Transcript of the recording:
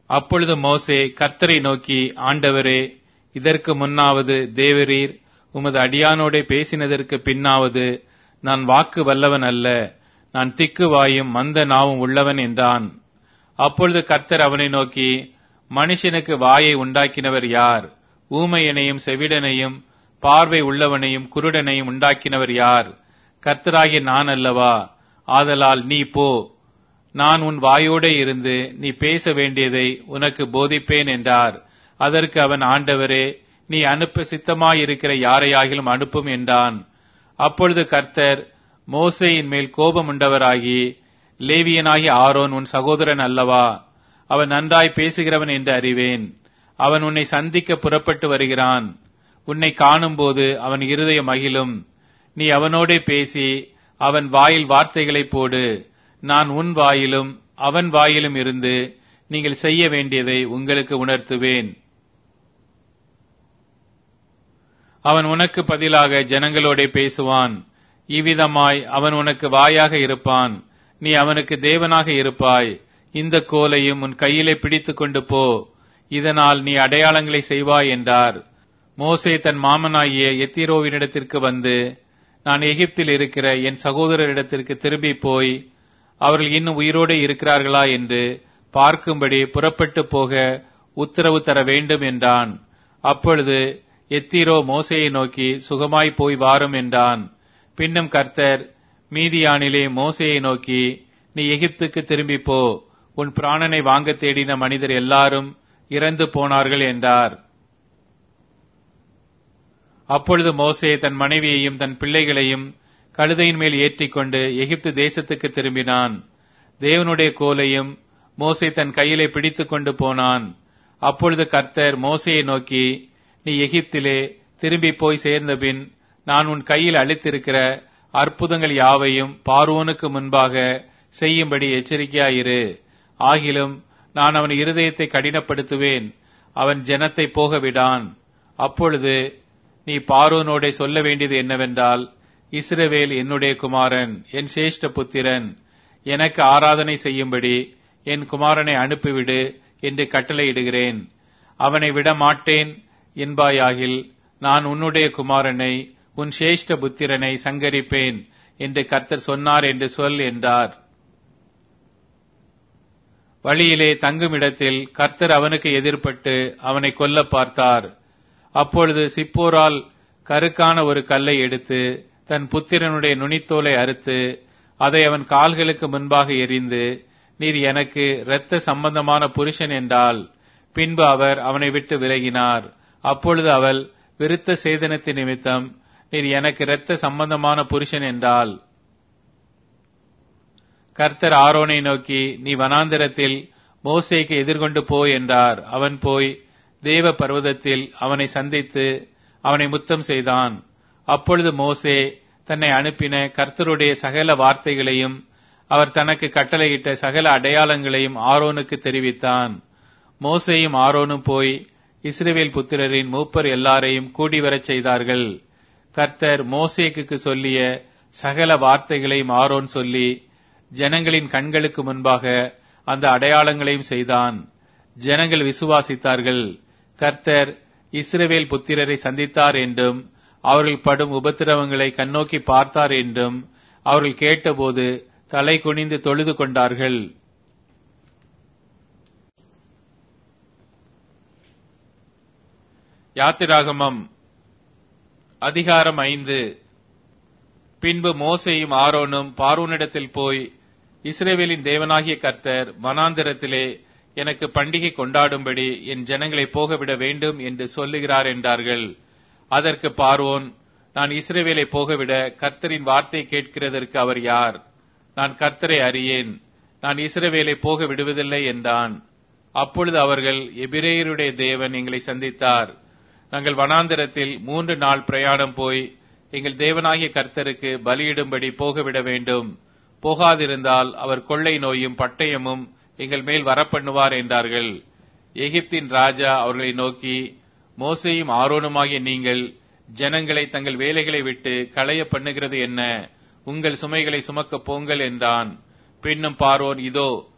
அப்பொழுது மோசே கர்த்தரை நோக்கி ஆண்டவரே இதற்கு முன்னாவது தேவரீர் உமது அடியானோடே பேசினதற்கு பின்னாவது நான் வாக்கு வல்லவன் அல்ல நான் திக்கு வாயும் மந்த நாவும் உள்ளவன் என்றான் அப்பொழுது கர்த்தர் அவனை நோக்கி மனுஷனுக்கு வாயை உண்டாக்கினவர் யார் ஊமையனையும் செவிடனையும் பார்வை உள்ளவனையும் குருடனையும் உண்டாக்கினவர் யார் கர்த்தராகிய நான் அல்லவா ஆதலால் நீ போ நான் உன் வாயோடே இருந்து நீ பேச வேண்டியதை உனக்கு போதிப்பேன் என்றார் அதற்கு அவன் ஆண்டவரே நீ அனுப்ப சித்தமாயிருக்கிற யாரையாகிலும் அனுப்பும் என்றான் அப்பொழுது கர்த்தர் மோசேயின் மேல் கோபம் உண்டவராகி லேவியனாகி ஆரோன் உன் சகோதரன் அல்லவா அவன் நன்றாய் பேசுகிறவன் என்று அறிவேன் அவன் உன்னை சந்திக்க புறப்பட்டு வருகிறான் உன்னை காணும்போது அவன் இருதய மகிழும் நீ அவனோடே பேசி அவன் வாயில் வார்த்தைகளை போடு நான் உன் வாயிலும் அவன் வாயிலும் இருந்து நீங்கள் செய்ய வேண்டியதை உங்களுக்கு உணர்த்துவேன் அவன் உனக்கு பதிலாக ஜனங்களோடே பேசுவான் இவ்விதமாய் அவன் உனக்கு வாயாக இருப்பான் நீ அவனுக்கு தேவனாக இருப்பாய் இந்த கோலையும் உன் கையிலே பிடித்துக் கொண்டு போ இதனால் நீ அடையாளங்களை செய்வாய் என்றார் மோசே தன் மாமனாகிய எத்திரோவினிடத்திற்கு வந்து நான் எகிப்தில் இருக்கிற என் சகோதரரிடத்திற்கு திரும்பி போய் அவர்கள் இன்னும் உயிரோடு இருக்கிறார்களா என்று பார்க்கும்படி புறப்பட்டு போக உத்தரவு தர வேண்டும் என்றான் அப்பொழுது எத்திரோ மோசையை நோக்கி சுகமாய் போய் வாரும் என்றான் பின்னும் கர்த்தர் மீதியானிலே மோசையை நோக்கி நீ எகிப்துக்கு திரும்பி போ உன் பிராணனை வாங்க தேடின மனிதர் எல்லாரும் இறந்து போனார்கள் என்றார் அப்பொழுது மோசே தன் மனைவியையும் தன் பிள்ளைகளையும் கழுதையின் மேல் ஏற்றிக்கொண்டு எகிப்து தேசத்துக்கு திரும்பினான் தேவனுடைய கோலையும் மோசே தன் கையிலே பிடித்துக் கொண்டு போனான் அப்பொழுது கர்த்தர் மோசையை நோக்கி நீ எகிப்திலே திரும்பி போய் சேர்ந்தபின் நான் உன் கையில் அளித்திருக்கிற அற்புதங்கள் யாவையும் பார்வோனுக்கு முன்பாக செய்யும்படி எச்சரிக்கையாயிரு ஆகிலும் நான் அவன் இருதயத்தை கடினப்படுத்துவேன் அவன் ஜனத்தை போக விடான் அப்பொழுது நீ பார்வோனோடே சொல்ல வேண்டியது என்னவென்றால் இஸ்ரவேல் என்னுடைய குமாரன் என் சேஷ்ட புத்திரன் எனக்கு ஆராதனை செய்யும்படி என் குமாரனை அனுப்பிவிடு என்று கட்டளையிடுகிறேன் அவனை விட மாட்டேன் என்பாயாகில் நான் உன்னுடைய குமாரனை உன் சேஷ்ட புத்திரனை சங்கரிப்பேன் என்று கர்த்தர் சொன்னார் என்று சொல் என்றார் வழியிலே தங்குமிடத்தில் கர்த்தர் அவனுக்கு எதிர்ப்பட்டு அவனை கொல்ல பார்த்தார் அப்பொழுது சிப்போரால் கருக்கான ஒரு கல்லை எடுத்து தன் புத்திரனுடைய நுனித்தோலை அறுத்து அதை அவன் கால்களுக்கு முன்பாக எரிந்து நீர் எனக்கு இரத்த சம்பந்தமான புருஷன் என்றால் பின்பு அவர் அவனை விட்டு விலகினார் அப்பொழுது அவள் விருத்த சேதனத்தின் நிமித்தம் நீர் எனக்கு இரத்த சம்பந்தமான புருஷன் என்றால் கர்த்தர் ஆரோனை நோக்கி நீ வனாந்திரத்தில் மோசேக்கு எதிர்கொண்டு போ என்றார் அவன் போய் தேவ பர்வதத்தில் அவனை சந்தித்து அவனை முத்தம் செய்தான் அப்பொழுது மோசே தன்னை அனுப்பின கர்த்தருடைய சகல வார்த்தைகளையும் அவர் தனக்கு கட்டளையிட்ட சகல அடையாளங்களையும் ஆரோனுக்கு தெரிவித்தான் மோசேயும் ஆரோனும் போய் இஸ்ரேவேல் புத்திரரின் மூப்பர் எல்லாரையும் கூடி வரச் செய்தார்கள் கர்த்தர் மோசேக்கு சொல்லிய சகல வார்த்தைகளையும் ஆரோன் சொல்லி ஜனங்களின் கண்களுக்கு முன்பாக அந்த அடையாளங்களையும் செய்தான் ஜனங்கள் விசுவாசித்தார்கள் கர்த்தர் இஸ்ரவேல் புத்திரரை சந்தித்தார் என்றும் அவர்கள் படும் உபத்திரவங்களை கண்ணோக்கி பார்த்தார் என்றும் அவர்கள் கேட்டபோது தலை குனிந்து தொழுது கொண்டார்கள் யாத்திராகமம் அதிகாரம் ஐந்து பின்பு மோசேயும் ஆரோனும் பார்வோனிடத்தில் போய் இஸ்ரேவேலின் தேவனாகிய கர்த்தர் வனாந்திரத்திலே எனக்கு பண்டிகை கொண்டாடும்படி என் ஜனங்களை போகவிட வேண்டும் என்று சொல்லுகிறார் என்றார்கள் அதற்கு பார்வோன் நான் இஸ்ரேவேலை போகவிட கர்த்தரின் வார்த்தை கேட்கிறதற்கு அவர் யார் நான் கர்த்தரை அறியேன் நான் இஸ்ரவேலை போக விடுவதில்லை என்றான் அப்பொழுது அவர்கள் எபிரேயருடைய தேவன் எங்களை சந்தித்தார் நாங்கள் வனாந்திரத்தில் மூன்று நாள் பிரயாணம் போய் எங்கள் தேவனாகிய கர்த்தருக்கு பலியிடும்படி போகவிட வேண்டும் போகாதிருந்தால் அவர் கொள்ளை நோயும் பட்டயமும் எங்கள் மேல் வரப்பண்ணுவார் என்றார்கள் எகிப்தின் ராஜா அவர்களை நோக்கி மோசையும் ஆரோனுமாகிய நீங்கள் ஜனங்களை தங்கள் வேலைகளை விட்டு களைய பண்ணுகிறது என்ன உங்கள் சுமைகளை சுமக்க போங்கள் என்றான் பின்னும் பார்வோன் இதோ